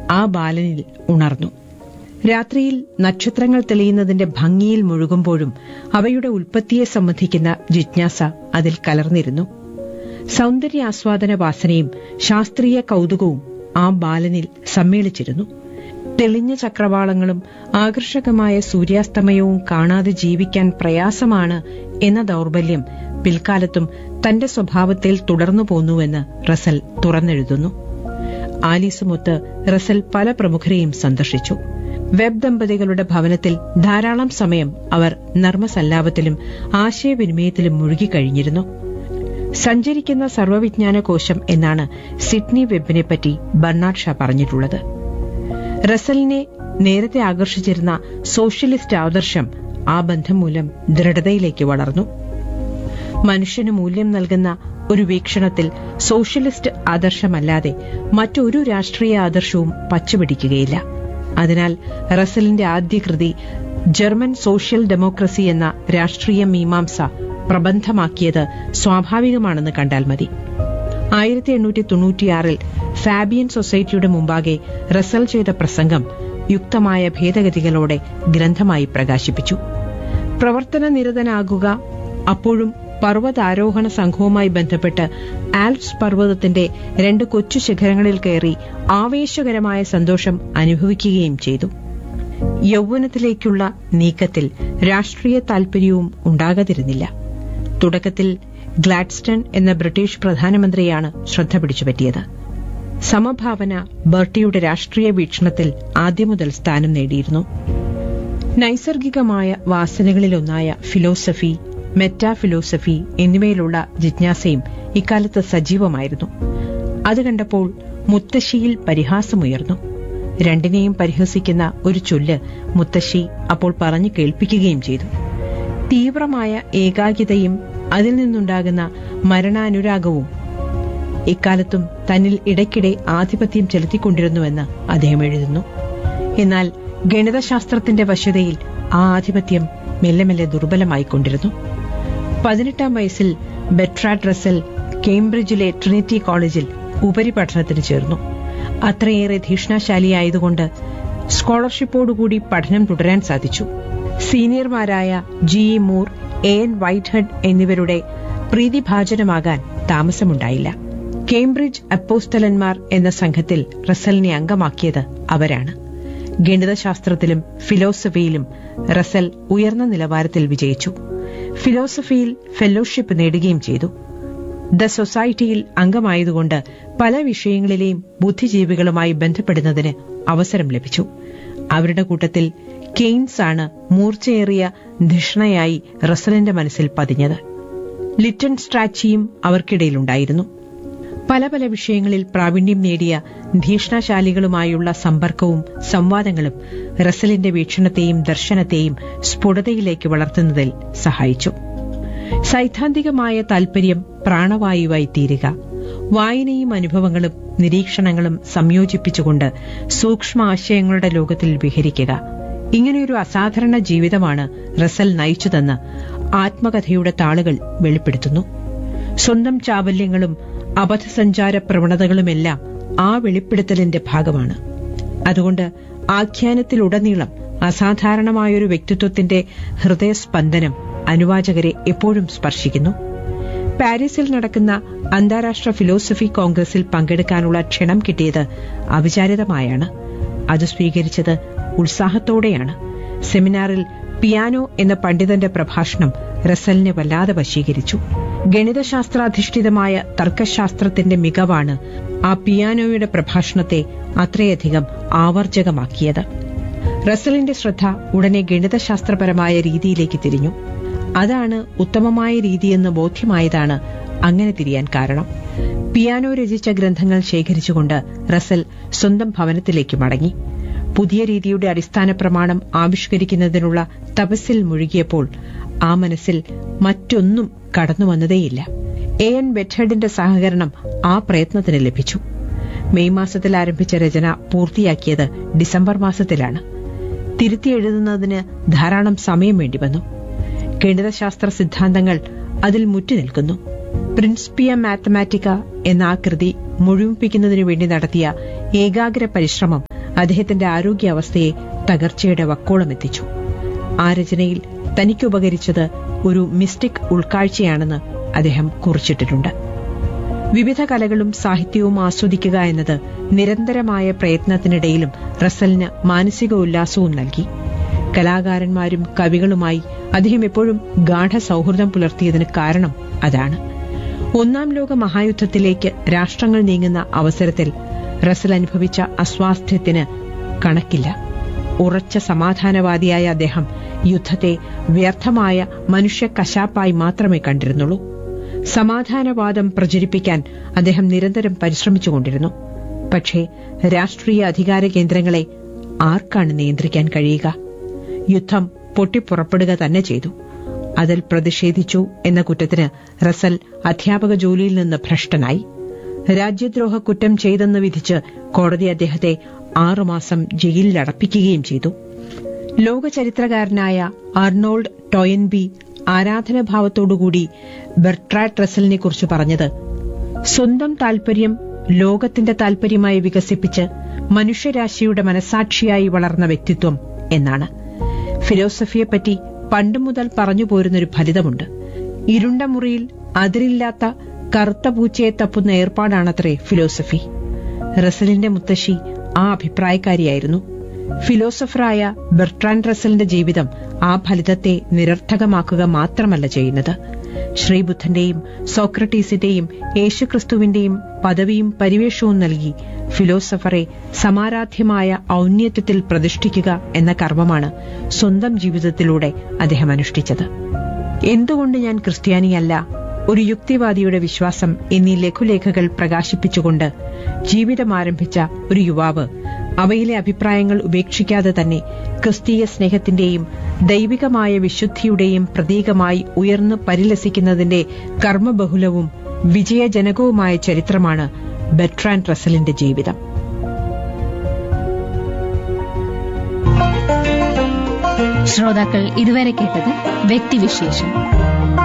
ആ ബാലനിൽ ഉണർന്നു രാത്രിയിൽ നക്ഷത്രങ്ങൾ തെളിയുന്നതിന്റെ ഭംഗിയിൽ മുഴുകുമ്പോഴും അവയുടെ ഉൽപ്പത്തിയെ സംബന്ധിക്കുന്ന ജിജ്ഞാസ അതിൽ കലർന്നിരുന്നു സൗന്ദര്യാസ്വാദന വാസനയും ശാസ്ത്രീയ കൗതുകവും ആ ബാലനിൽ സമ്മേളിച്ചിരുന്നു തെളിഞ്ഞ ചക്രവാളങ്ങളും ആകർഷകമായ സൂര്യാസ്തമയവും കാണാതെ ജീവിക്കാൻ പ്രയാസമാണ് എന്ന ദൗർബല്യം പിൽക്കാലത്തും തന്റെ സ്വഭാവത്തിൽ തുടർന്നു പോന്നുവെന്ന് റസൽ തുറന്നെഴുതുന്നു ആലീസുമൊത്ത് റസൽ പല പ്രമുഖരെയും സന്ദർശിച്ചു വെബ് ദമ്പതികളുടെ ഭവനത്തിൽ ധാരാളം സമയം അവർ നർമ്മസല്ലാപത്തിലും ആശയവിനിമയത്തിലും മുഴുകിക്കഴിഞ്ഞിരുന്നു സഞ്ചരിക്കുന്ന സർവവിജ്ഞാന കോശം എന്നാണ് സിഡ്നി വെബിനെപ്പറ്റി ബർണാഡ് ഷാ പറഞ്ഞിട്ടുള്ളത് റസലിനെ നേരത്തെ ആകർഷിച്ചിരുന്ന സോഷ്യലിസ്റ്റ് ആദർശം ആ ബന്ധം മൂലം ദൃഢതയിലേക്ക് വളർന്നു മനുഷ്യന് മൂല്യം നൽകുന്ന ഒരു വീക്ഷണത്തിൽ സോഷ്യലിസ്റ്റ് ആദർശമല്ലാതെ മറ്റൊരു രാഷ്ട്രീയ ആദർശവും പച്ചപിടിക്കുകയില്ല അതിനാൽ റസലിന്റെ ആദ്യ കൃതി ജർമ്മൻ സോഷ്യൽ ഡെമോക്രസി എന്ന രാഷ്ട്രീയ മീമാംസ പ്രബന്ധമാക്കിയത് സ്വാഭാവികമാണെന്ന് കണ്ടാൽ മതി ആയിരത്തി എണ്ണൂറ്റി തൊണ്ണൂറ്റിയാറിൽ ഫാബിയൻ സൊസൈറ്റിയുടെ മുമ്പാകെ റസൽ ചെയ്ത പ്രസംഗം യുക്തമായ ഭേദഗതികളോടെ ഗ്രന്ഥമായി പ്രകാശിപ്പിച്ചു പ്രവർത്തന നിരതനാകുക അപ്പോഴും പർവ്വതാരോഹണ സംഘവുമായി ബന്ധപ്പെട്ട് ആൽപ്സ് പർവ്വതത്തിന്റെ രണ്ട് കൊച്ചു ശിഖരങ്ങളിൽ കയറി ആവേശകരമായ സന്തോഷം അനുഭവിക്കുകയും ചെയ്തു യൗവനത്തിലേക്കുള്ള നീക്കത്തിൽ രാഷ്ട്രീയ താൽപര്യവും ഉണ്ടാകാതിരുന്നില്ല തുടക്കത്തിൽ ഗ്ലാഡ്സ്റ്റൺ എന്ന ബ്രിട്ടീഷ് പ്രധാനമന്ത്രിയാണ് ശ്രദ്ധ പിടിച്ചുപറ്റിയത് സമഭാവന ബർട്ടിയുടെ രാഷ്ട്രീയ വീക്ഷണത്തിൽ ആദ്യം മുതൽ സ്ഥാനം നേടിയിരുന്നു നൈസർഗികമായ വാസനകളിലൊന്നായ ഫിലോസഫി മെറ്റാ ഫിലോസഫി എന്നിവയിലുള്ള ജിജ്ഞാസയും ഇക്കാലത്ത് സജീവമായിരുന്നു അത് കണ്ടപ്പോൾ മുത്തശ്ശിയിൽ പരിഹാസമുയർന്നു രണ്ടിനെയും പരിഹസിക്കുന്ന ഒരു ചൊല്ല് മുത്തശ്ശി അപ്പോൾ പറഞ്ഞു കേൾപ്പിക്കുകയും ചെയ്തു തീവ്രമായ ഏകാകിതയും അതിൽ നിന്നുണ്ടാകുന്ന മരണാനുരാഗവും ഇക്കാലത്തും തന്നിൽ ഇടയ്ക്കിടെ ആധിപത്യം ചെലുത്തിക്കൊണ്ടിരുന്നുവെന്ന് അദ്ദേഹം എഴുതുന്നു എന്നാൽ ഗണിതശാസ്ത്രത്തിന്റെ വശ്യതയിൽ ആ ആധിപത്യം മെല്ലെ മെല്ലെ ദുർബലമായിക്കൊണ്ടിരുന്നു പതിനെട്ടാം വയസ്സിൽ ബെട്രാഡ് റസൽ കേംബ്രിഡ്ജിലെ ട്രിനിറ്റി കോളേജിൽ ഉപരിപഠനത്തിന് ചേർന്നു അത്രയേറെ ധീഷ്ണശാലിയായതുകൊണ്ട് സ്കോളർഷിപ്പോടുകൂടി പഠനം തുടരാൻ സാധിച്ചു സീനിയർമാരായ G E Moore A N Whitehead എന്നിവരുടെ പ്രീതിഭാജനമാകാൻ താമസമുണ്ടായില്ല കേംബ്രിഡ്ജ് അപ്പോസ്തലന്മാർ എന്ന സംഘത്തിൽ റസലിനെ അംഗമാക്കിയത് അവരാണ് ഗണിതശാസ്ത്രത്തിലും ഫിലോസഫിയിലും റസൽ ഉയർന്ന നിലവാരത്തിൽ വിജയിച്ചു ഫിലോസഫിയിൽ ഫെലോഷിപ്പ് നേടുകയും ചെയ്തു ദ സൊസൈറ്റിയിൽ അംഗമായതുകൊണ്ട് പല വിഷയങ്ങളിലെയും ബുദ്ധിജീവികളുമായി ബന്ധപ്പെടുന്നതിന് അവസരം ലഭിച്ചു അവരുടെ കൂട്ടത്തിൽ കെയ്ൻസ് ആണ് മൂർച്ചയേറിയ ധിഷ്ണയായി റസലിന്റെ മനസ്സിൽ പതിഞ്ഞത് ലിറ്റൺ സ്ട്രാച്ചിയും അവർക്കിടയിലുണ്ടായിരുന്നു പല പല വിഷയങ്ങളിൽ പ്രാവീണ്യം നേടിയ ഭീഷണശാലികളുമായുള്ള സമ്പർക്കവും സംവാദങ്ങളും റസലിന്റെ വീക്ഷണത്തെയും ദർശനത്തെയും സ്ഫുടതയിലേക്ക് വളർത്തുന്നതിൽ സഹായിച്ചു സൈദ്ധാന്തികമായ താൽപര്യം പ്രാണവായുവായി തീരുക വായനയും അനുഭവങ്ങളും നിരീക്ഷണങ്ങളും സംയോജിപ്പിച്ചുകൊണ്ട് സൂക്ഷ്മ ആശയങ്ങളുടെ ലോകത്തിൽ വിഹരിക്കുക ഇങ്ങനെയൊരു അസാധാരണ ജീവിതമാണ് റസൽ നയിച്ചതെന്ന് ആത്മകഥയുടെ താളുകൾ വെളിപ്പെടുത്തുന്നു സ്വന്തം ചാബല്യങ്ങളും അബദ്ധസഞ്ചാര പ്രവണതകളുമെല്ലാം ആ വെളിപ്പെടുത്തലിന്റെ ഭാഗമാണ് അതുകൊണ്ട് ആഖ്യാനത്തിലുടനീളം അസാധാരണമായൊരു വ്യക്തിത്വത്തിന്റെ ഹൃദയസ്പന്ദനം അനുവാചകരെ എപ്പോഴും സ്പർശിക്കുന്നു പാരീസിൽ നടക്കുന്ന അന്താരാഷ്ട്ര ഫിലോസഫി കോൺഗ്രസിൽ പങ്കെടുക്കാനുള്ള ക്ഷണം കിട്ടിയത് അവിചാരിതമായാണ് അത് സ്വീകരിച്ചത് ഉത്സാഹത്തോടെയാണ് സെമിനാറിൽ പിയാനോ എന്ന പണ്ഡിതന്റെ പ്രഭാഷണം റസലിനെ വല്ലാതെ വശീകരിച്ചു ഗണിതശാസ്ത്രാധിഷ്ഠിതമായ തർക്കശാസ്ത്രത്തിന്റെ മികവാണ് ആ പിയാനോയുടെ പ്രഭാഷണത്തെ അത്രയധികം ആവർജകമാക്കിയത് റസലിന്റെ ശ്രദ്ധ ഉടനെ ഗണിതശാസ്ത്രപരമായ രീതിയിലേക്ക് തിരിഞ്ഞു അതാണ് ഉത്തമമായ രീതിയെന്ന് ബോധ്യമായതാണ് അങ്ങനെ തിരിയാൻ കാരണം പിയാനോ രചിച്ച ഗ്രന്ഥങ്ങൾ ശേഖരിച്ചുകൊണ്ട് റസൽ സ്വന്തം ഭവനത്തിലേക്ക് മടങ്ങി പുതിയ രീതിയുടെ അടിസ്ഥാന പ്രമാണം ആവിഷ്കരിക്കുന്നതിനുള്ള തപസ്സിൽ മുഴുകിയപ്പോൾ ആ മനസ്സിൽ മറ്റൊന്നും കടന്നു വന്നതേയില്ല എ എൻ ബെറ്റഹഡിന്റെ സഹകരണം ആ പ്രയത്നത്തിന് ലഭിച്ചു മെയ് മാസത്തിൽ ആരംഭിച്ച രചന പൂർത്തിയാക്കിയത് ഡിസംബർ മാസത്തിലാണ് തിരുത്തി എഴുതുന്നതിന് ധാരാളം സമയം വേണ്ടിവന്നു ഗണിതശാസ്ത്ര സിദ്ധാന്തങ്ങൾ അതിൽ മുറ്റിനിൽക്കുന്നു പ്രിൻസ്പിയ മാത്തമാറ്റിക്ക എന്ന ആ കൃതി മുഴുമിപ്പിക്കുന്നതിനു വേണ്ടി നടത്തിയ ഏകാഗ്ര പരിശ്രമം അദ്ദേഹത്തിന്റെ ആരോഗ്യാവസ്ഥയെ തകർച്ചയുടെ വക്കോളമെത്തിച്ചു ആ രചനയിൽ തനിക്കുപകരിച്ചത് ഒരു മിസ്റ്റിക് ഉൾക്കാഴ്ചയാണെന്ന് അദ്ദേഹം കുറിച്ചിട്ടിട്ടുണ്ട് വിവിധ കലകളും സാഹിത്യവും ആസ്വദിക്കുക എന്നത് നിരന്തരമായ പ്രയത്നത്തിനിടയിലും റസലിന് മാനസിക ഉല്ലാസവും നൽകി കലാകാരന്മാരും കവികളുമായി അദ്ദേഹം എപ്പോഴും ഗാഠ സൗഹൃദം പുലർത്തിയതിന് കാരണം അതാണ് ഒന്നാം ലോക മഹായുദ്ധത്തിലേക്ക് രാഷ്ട്രങ്ങൾ നീങ്ങുന്ന അവസരത്തിൽ റസൽ അനുഭവിച്ച അസ്വാസ്ഥ്യത്തിന് കണക്കില്ല ഉറച്ച സമാധാനവാദിയായ അദ്ദേഹം യുദ്ധത്തെ വ്യർത്ഥമായ മനുഷ്യ കശാപ്പായി മാത്രമേ കണ്ടിരുന്നുള്ളൂ സമാധാനവാദം പ്രചരിപ്പിക്കാൻ അദ്ദേഹം നിരന്തരം പരിശ്രമിച്ചുകൊണ്ടിരുന്നു പക്ഷേ രാഷ്ട്രീയ അധികാര കേന്ദ്രങ്ങളെ ആർക്കാണ് നിയന്ത്രിക്കാൻ കഴിയുക യുദ്ധം പൊട്ടിപ്പുറപ്പെടുക തന്നെ ചെയ്തു അതിൽ പ്രതിഷേധിച്ചു എന്ന കുറ്റത്തിന് റസൽ അധ്യാപക ജോലിയിൽ നിന്ന് ഭ്രഷ്ടനായി രാജ്യദ്രോഹ കുറ്റം ചെയ്തെന്ന് വിധിച്ച് കോടതി അദ്ദേഹത്തെ ആറുമാസം ജയിലിലടപ്പിക്കുകയും ചെയ്തു ലോക ചരിത്രകാരനായ അർണോൾഡ് ടോയൻബി ആരാധനാഭാവത്തോടുകൂടി ബെർട്രാഡ് റസലിനെ കുറിച്ച് പറഞ്ഞത് സ്വന്തം താൽപര്യം ലോകത്തിന്റെ താൽപര്യമായി വികസിപ്പിച്ച് മനുഷ്യരാശിയുടെ മനസാക്ഷിയായി വളർന്ന വ്യക്തിത്വം എന്നാണ് ഫിലോസഫിയെപ്പറ്റി പണ്ടു മുതൽ പറഞ്ഞു പോരുന്നൊരു ഫലിതമുണ്ട് ഇരുണ്ട മുറിയിൽ അതിരില്ലാത്ത കറുത്ത പൂച്ചയെ തപ്പുന്ന ഏർപ്പാടാണത്രേ ഫിലോസഫി റസലിന്റെ മുത്തശ്ശി ആ അഭിപ്രായക്കാരിയായിരുന്നു ഫിലോസഫറായ ബെർട്രാൻ റസലിന്റെ ജീവിതം ആ ഫലിതത്തെ നിരർത്ഥകമാക്കുക മാത്രമല്ല ചെയ്യുന്നത് ശ്രീബുദ്ധന്റെയും സോക്രട്ടീസിന്റെയും യേശുക്രിസ്തുവിന്റെയും പദവിയും പരിവേഷവും നൽകി ഫിലോസഫറെ സമാരാധ്യമായ ഔന്നത്യത്തിൽ പ്രതിഷ്ഠിക്കുക എന്ന കർമ്മമാണ് സ്വന്തം ജീവിതത്തിലൂടെ അദ്ദേഹം അനുഷ്ഠിച്ചത് എന്തുകൊണ്ട് ഞാൻ ക്രിസ്ത്യാനിയല്ല ഒരു യുക്തിവാദിയുടെ വിശ്വാസം എന്നീ ലഘുലേഖകൾ പ്രകാശിപ്പിച്ചുകൊണ്ട് ജീവിതം ആരംഭിച്ച ഒരു യുവാവ് അവയിലെ അഭിപ്രായങ്ങൾ ഉപേക്ഷിക്കാതെ തന്നെ ക്രിസ്തീയ സ്നേഹത്തിന്റെയും ദൈവികമായ വിശുദ്ധിയുടെയും പ്രതീകമായി ഉയർന്നു പരിലസിക്കുന്നതിന്റെ കർമ്മബഹുലവും വിജയജനകവുമായ ചരിത്രമാണ് ബെട്രാൻ റസലിന്റെ ജീവിതം ശ്രോതാക്കൾ ഇതുവരെ കേട്ടത് വ്യക്തിവിശേഷം